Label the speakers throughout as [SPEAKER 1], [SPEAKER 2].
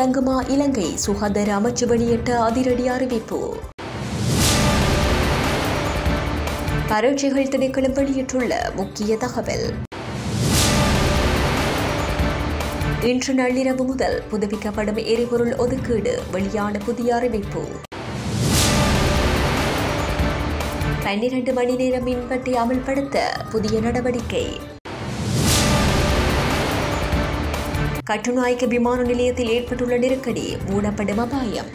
[SPEAKER 1] முடங்குமா இலங்கை சுகாதார அமைச்சு வெளியிட்ட அதிரடி அறிவிப்பு பரீட்சைகள் திணைக்களம் வெளியிட்டுள்ள முக்கிய தகவல் இன்று நள்ளிரவு முதல் புதுப்பிக்கப்படும் எரிபொருள் ஒதுக்கீடு வெளியான புதிய அறிவிப்பு பன்னிரண்டு மணி நேர மின்வெட்டை அமல்படுத்த புதிய நடவடிக்கை கட்டுநாயக்க விமான நிலையத்தில் ஏற்பட்டுள்ள நெருக்கடி மூடப்படும் அபாயம்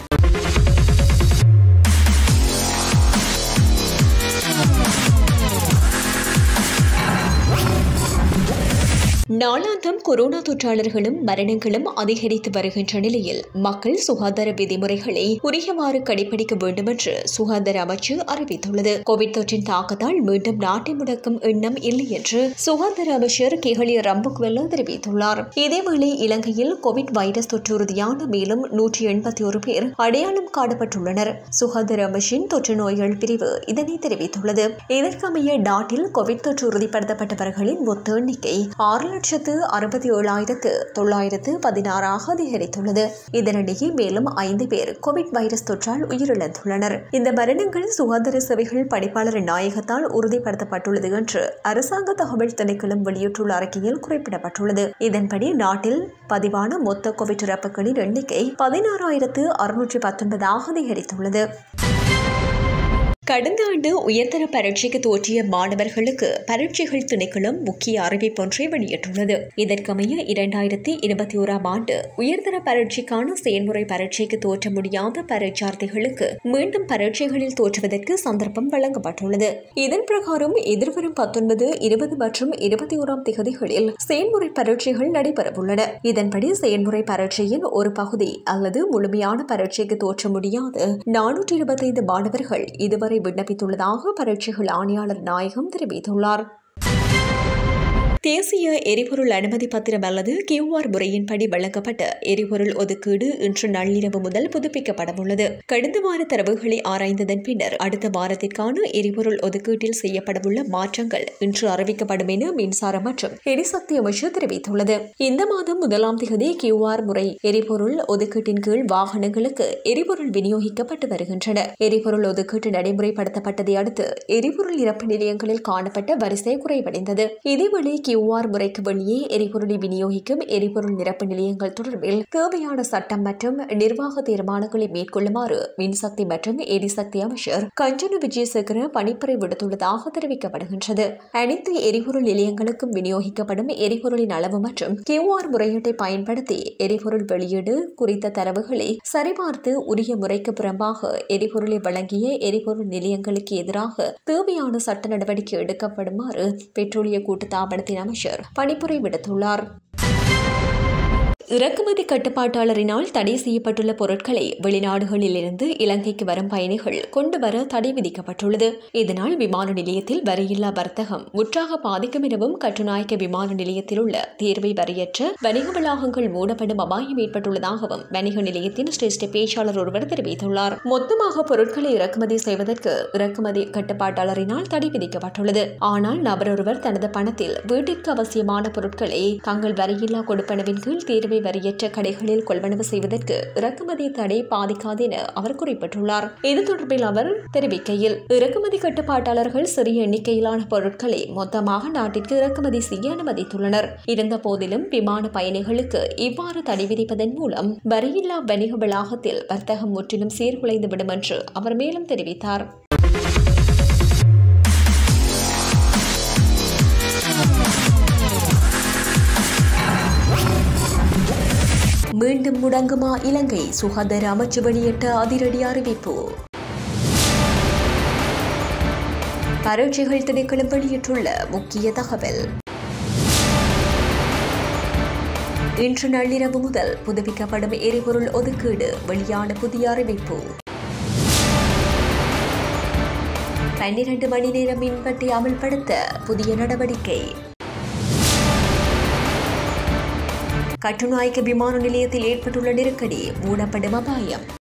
[SPEAKER 1] நாளாந்தம் கொரோனா தொற்றாளர்களும் மரணங்களும் அதிகரித்து வருகின்ற நிலையில் மக்கள் சுகாதார விதிமுறைகளை உரியவாறு கடைபிடிக்க வேண்டும் என்று சுகாதார அமைச்சு அறிவித்துள்ளது கோவிட் தொற்றின் தாக்கத்தால் மீண்டும் நாட்டை முடக்கும் எண்ணம் இல்லை என்று சுகாதார அமைச்சர் கேகலி ரம்புக்வெல்ல தெரிவித்துள்ளார் இதேவேளை இலங்கையில் கோவிட் வைரஸ் தொற்று உறுதியான மேலும் நூற்றி எண்பத்தி ஒரு பேர் அடையாளம் காணப்பட்டுள்ளனர் சுகாதார அமைச்சின் தொற்று நோய்கள் பிரிவு இதனை தெரிவித்துள்ளது இதற்கமைய நாட்டில் கோவிட் தொற்று உறுதிப்படுத்தப்பட்டவர்களின் மொத்த எண்ணிக்கை ஆறு லட்சத்து அறுபத்தி ஏழாயிரத்து தொள்ளாயிரத்து பதினாறாக அதிகரித்துள்ளது இதனிடையே மேலும் ஐந்து பேர் கோவிட் வைரஸ் தொற்றால் உயிரிழந்துள்ளனர் இந்த மரணங்கள் சுகாதார சேவைகள் பணிப்பாளர் நாயகத்தால் உறுதிப்படுத்தப்பட்டுள்ளது என்று அரசாங்க தகவல் திணைக்களம் வெளியிட்டுள்ள அறிக்கையில் குறிப்பிடப்பட்டுள்ளது இதன்படி நாட்டில் பதிவான மொத்த கோவிட் இறப்புகளின் எண்ணிக்கை பதினாறாயிரத்து அறுநூற்றி பத்தொன்பதாக அதிகரித்துள்ளது கடந்த ஆண்டு உயர்தர பரீட்சைக்கு தோற்றிய மாணவர்களுக்கு பரீட்சைகள் திணைக்களம் முக்கிய அறிவிப்பொன்றை வெளியிட்டுள்ளது இதற்கமைய இரண்டாயிரத்தி இருபத்தி ஓராம் ஆண்டு உயர்தர பரீட்சைக்கான செயல்முறை பரீட்சைக்கு தோற்ற முடியாத பரீட்சார்த்திகளுக்கு மீண்டும் பரீட்சைகளில் தோற்றுவதற்கு சந்தர்ப்பம் வழங்கப்பட்டுள்ளது இதன் பிரகாரம் எதிர்வரும் பத்தொன்பது இருபது மற்றும் இருபத்தி ஓராம் திகதிகளில் செயல்முறை பரீட்சைகள் நடைபெறவுள்ளன இதன்படி செயல்முறை பரீட்சையின் ஒரு பகுதி அல்லது முழுமையான பரீட்சைக்கு தோற்ற முடியாத நானூற்றி இருபத்தைந்து மாணவர்கள் இதுவரை விண்ணப்பித்துள்ளதாக பரீட்சைகள் ஆணையாளர் நாயகம் தெரிவித்துள்ளார் தேசிய எரிபொருள் அனுமதி பத்திரம் அல்லது கியூஆர் முறையின்படி வழங்கப்பட்ட எரிபொருள் ஒதுக்கீடு இன்று நள்ளிரவு முதல் புதுப்பிக்கப்படவுள்ளது கடந்த வார தரவுகளை ஆராய்ந்ததன் பின்னர் அடுத்த வாரத்திற்கான எரிபொருள் ஒதுக்கீட்டில் செய்யப்படவுள்ள மாற்றங்கள் இன்று அறிவிக்கப்படும் என மின்சார மற்றும் எரிசக்தி அமைச்சர் தெரிவித்துள்ளது இந்த மாதம் முதலாம் தேதி கியூஆர் முறை எரிபொருள் ஒதுக்கீட்டின் கீழ் வாகனங்களுக்கு எரிபொருள் விநியோகிக்கப்பட்டு வருகின்றன எரிபொருள் ஒதுக்கீட்டு நடைமுறைப்படுத்தப்பட்டதை அடுத்து எரிபொருள் இறப்பு நிலையங்களில் காணப்பட்ட வரிசை குறைவடைந்தது இதேவேளை கியூஆர் முறைக்கு வெளியே எரிபொருளை விநியோகிக்கும் எரிபொருள் நிரப்பு நிலையங்கள் தொடர்பில் தேவையான சட்டம் மற்றும் நிர்வாக தீர்மானங்களை மேற்கொள்ளுமாறு மின்சக்தி மற்றும் எரிசக்தி அமைச்சர் கஞ்சன விஜயசேகர பணிப்புரை விடுத்துள்ளதாக தெரிவிக்கப்படுகின்றது அனைத்து எரிபொருள் நிலையங்களுக்கும் விநியோகிக்கப்படும் எரிபொருளின் அளவு மற்றும் கியூஆர் முறையீட்டை பயன்படுத்தி எரிபொருள் வெளியீடு குறித்த தரவுகளை சரிபார்த்து உரிய முறைக்கு புறம்பாக எரிபொருளை வழங்கிய எரிபொருள் நிலையங்களுக்கு எதிராக தேவையான சட்ட நடவடிக்கை எடுக்கப்படுமாறு பெட்ரோலிய கூட்டுத்தாபனத்தின் அமைச்சர் பணிப்புரை விடுத்துள்ளார் இறக்குமதி கட்டுப்பாட்டாளரினால் தடை செய்யப்பட்டுள்ள பொருட்களை வெளிநாடுகளிலிருந்து இலங்கைக்கு வரும் பயணிகள் கொண்டு வர தடை விதிக்கப்பட்டுள்ளது இதனால் விமான நிலையத்தில் வரியில்லா வர்த்தகம் முற்றாக பாதிக்கும் எனவும் கட்டுநாயக்க விமான நிலையத்தில் உள்ள தேர்வை வரையற்ற வணிக வளாகங்கள் மூடப்படும் அபாயம் ஏற்பட்டுள்ளதாகவும் வணிக நிலையத்தின் சிரேஷ்ட பேச்சாளர் ஒருவர் தெரிவித்துள்ளார் மொத்தமாக பொருட்களை இறக்குமதி செய்வதற்கு இறக்குமதி கட்டுப்பாட்டாளரினால் தடை விதிக்கப்பட்டுள்ளது ஆனால் நபர் ஒருவர் தனது பணத்தில் வீட்டிற்கு அவசியமான பொருட்களை தங்கள் வரியில்லா கொடுப்பனவின் கீழ் தேர்வை வரியற்ற கடைகளில் கொள்வனவு செய்வதற்கு இறக்குமதி தடை பாதிக்காது என அவர் குறிப்பிட்டுள்ளார் இது தொடர்பில் அவர் தெரிவிக்கையில் இறக்குமதி கட்டுப்பாட்டாளர்கள் சிறிய எண்ணிக்கையிலான பொருட்களை மொத்தமாக நாட்டிற்கு இறக்குமதி செய்ய அனுமதித்துள்ளனர் இருந்த போதிலும் விமான பயணிகளுக்கு இவ்வாறு தடை விதிப்பதன் மூலம் வரியில்லா வணிக வளாகத்தில் வர்த்தகம் முற்றிலும் சீர்குலைந்துவிடும் என்று அவர் மேலும் தெரிவித்தார் மீண்டும் முடங்குமா இலங்கை சுகாதார அமைச்சு வெளியிட்ட அதிரடி அறிவிப்பு பரீட்சைகள் திணைக்களம் வெளியிட்டுள்ள முக்கிய தகவல் இன்று நள்ளிரவு முதல் புதுப்பிக்கப்படும் எரிபொருள் ஒதுக்கீடு வெளியான புதிய அறிவிப்பு பன்னிரண்டு மணி நேர மின்வெட்டை அமல்படுத்த புதிய நடவடிக்கை கட்டுநாயக்க விமான நிலையத்தில் ஏற்பட்டுள்ள நெருக்கடி மூடப்படும் அபாயம்